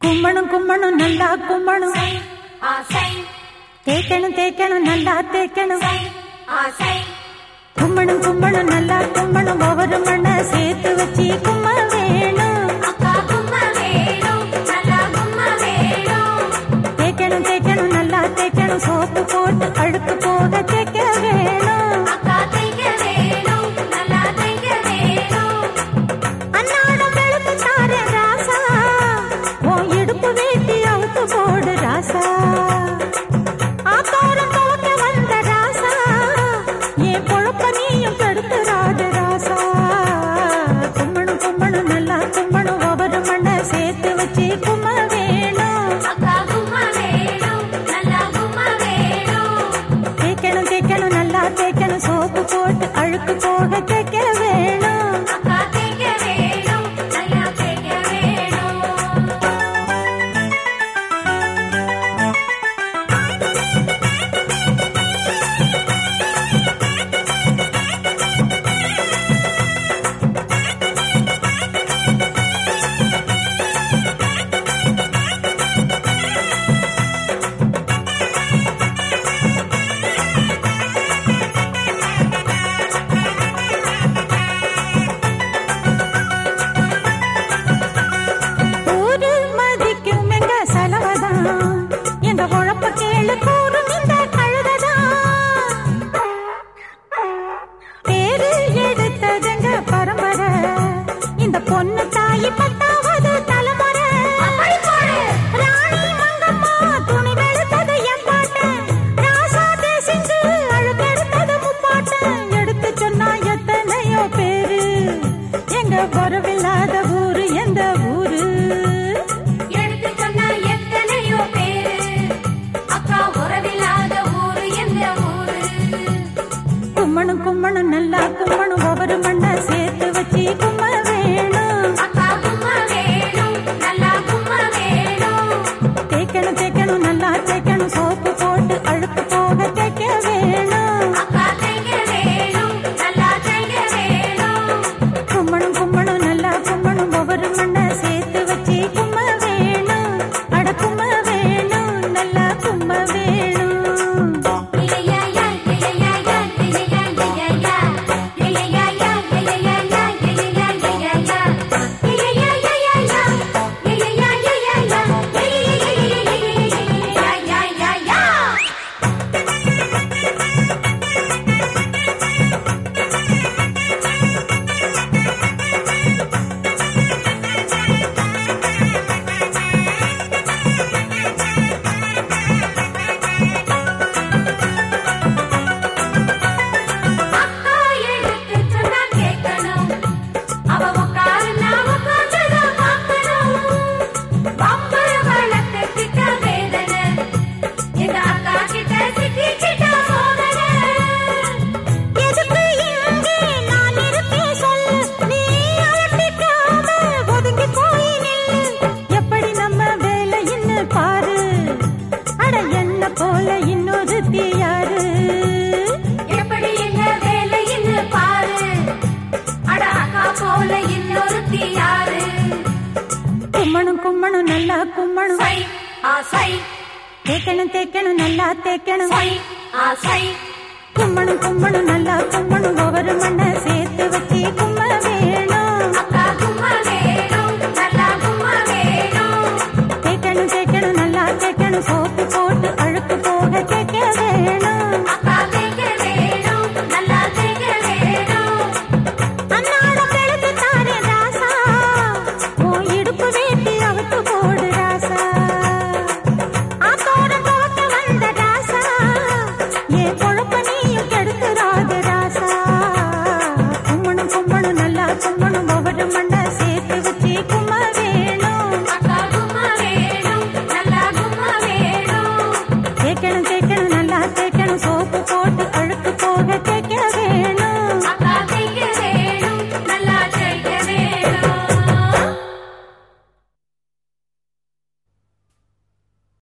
கும்மணும் கும்மணும் நல்லா கும்மணும் ஆசை தேய்க்கணும் தேய்க்கணும் நல்லா தேய்க்கணும் ஆசை கும்மணும் கும்மணும் நல்லா கும்மணும் ஒவ்வொரு மண்ணை சேர்த்து வச்சு கும்ம வேணும் அக்கா கும்ம வேணும் நல்லா கும்ம வேணும் தேய்க்கணும் தேய்க்கணும் நல்லா தேய்க்கணும் சோப்பு போட்டு அழுக்கு போக தேய்க்க வேணும் அக்கா தைக்க வேணும் நல்லா தைக்க வேணும் அன்னாடம் வெளுத்து தாரே ராசா உன் இடுப்பு வேட்டி அவுத்து போடு ராசா ஆத்தோரம் துவக்க வந்த ராசா என் பொழப்ப நீயும் கெடுத்துறாத ராசா கும்மணும் கும்மணும் நல்லா கும்மணும் ஒவ்வொரு மண்ணை சேர்த்து வச்சு கும்ம வேணும் அக்கா கும்ம வேணும் நல்லா கும்ம வேணும் தேய்க்கணும் தேய்க்கணும் நல்லா தேய்க்கணும் சோப்பு போட்டு அழுக்கு போக தேய்க்க வேணும் அக்கா தைக்க வேணும் நல்லா தைக்க வேணும் ஊரு மதிக்கும் எங்க செலவதான் எங்க உழப்ப கேளு கூறும் இந்த கழுததான் பேரு எடுத்ததுங்க பரம்பரை இந்த பொண்ணு தாயி பத்தாவது தலைமுறை அப்படி போடு. ராணி மங்கம்மா துணி வெளுத்தது என் பாட்டன் ராசா தேசிங்கு அழுத்தெடுத்தது முப்பாட்டன் எடுத்து சொன்னா எத்தனையோ பேரு எங்க வரவில்லாத ஊரு எந்த ஊரு எடுத்து சொன்ன எத்தனையோ பேரு அக்கா உறவில்லாத ஊரு எந்த ஊரு கும்மணும் கும்மணும் நல்லா கும்மணும் ஒவ்வொரு மண்ணை சேர்த்து வச்சு கும்ம வேணும் அக்கா கும்ம வேணும் நல்லா கும்ம வேணும் தேய்க்கணும் தேய்க்கணும் நல்லா தேய்க்கணும் சோப்பு போட்டு அழுக்கு போக தேய்க்க வேணும் அக்கா தைக்க வேணும் நல்லா தைக்க வேணும் கும்மணும் கும்மணும் நல்லா கும்மணும் ஒவ்வொரு மண்ணை சேர்த்து வச்சு கும்ம வேணும் அட கும்ம வேணும் நல்லா கும்ம வேணும் இலையாயா இலையாயா இலையா இலையா இலையாயா இலையாயா இலையா இலையா இலையாயா இலையாயா இலையாயா அக்கா எடுத்து சொன்னா கேட்கணும் அவ உட்காரு நான் உட்கார்ந்துதான் பார்க்கணும் பம்பர வளர்த்துக்கிட்ட வேதனை இந்த அக்கா கிட்ட சிக்கிக்கிட்ட சோதனை எதுக்கு இங்கே நான் இருப்பேன் சொல்லு நீ அலட்டிக்காம ஒதுங்கி போய் நில்லு எப்படி நம்ம வேலைன்னு பாரு அட என்ன போல இன்னொருத்தி யாரு எப்படி என்ன வேலைன்னு பாரு அட அக்கா போல இன்னொருத்தி யாரு கும்மணும் கும்மணும் நல்லா கும்மணும் சை ஆசை தேய்க்கணும் தேய்க்கணும் நல்லா தேய்க்கணும் சை ஆசை கும்மணும் கும்மணும் நல்லா கும்மணும் ஒவ்வொரு மண்ணை சேர்த்து வச்சு கும்ம வேணும் அக்கா கும்ம வேணும் நல்லா கும்ம வேணும் தேய்க்கணும் தேய்க்கணும் நல்லா தேய்க்கணும் சோப்பு போட்டு அழுக்கு போக தேய்க்க வேணும் அக்கா தைக்க வேணும் நல்லா தைக்க வேணும் அன்னாடம் வெளுத்து தாரே ராசா உன் இடுப்பு வேட்டி அவுத்து போடு ராசா ஆத்தோரம் துவக்க வந்த ராசா என் பொழப்ப நீயும் கெடுத்துறாத ராசா கும்மணும் கும்மணும் நல்லா கும்மணும் ஒவ்வொரு மண்ணை சேர்த்து வச்சு கும்ம வேணும் அக்கா கும்ம வேணும் நல்லா கும்ம வேணும் தேய்க்கணும் தேய்க்கணும் நல்லா தேய்க்கணும் சோப்பு போட்டு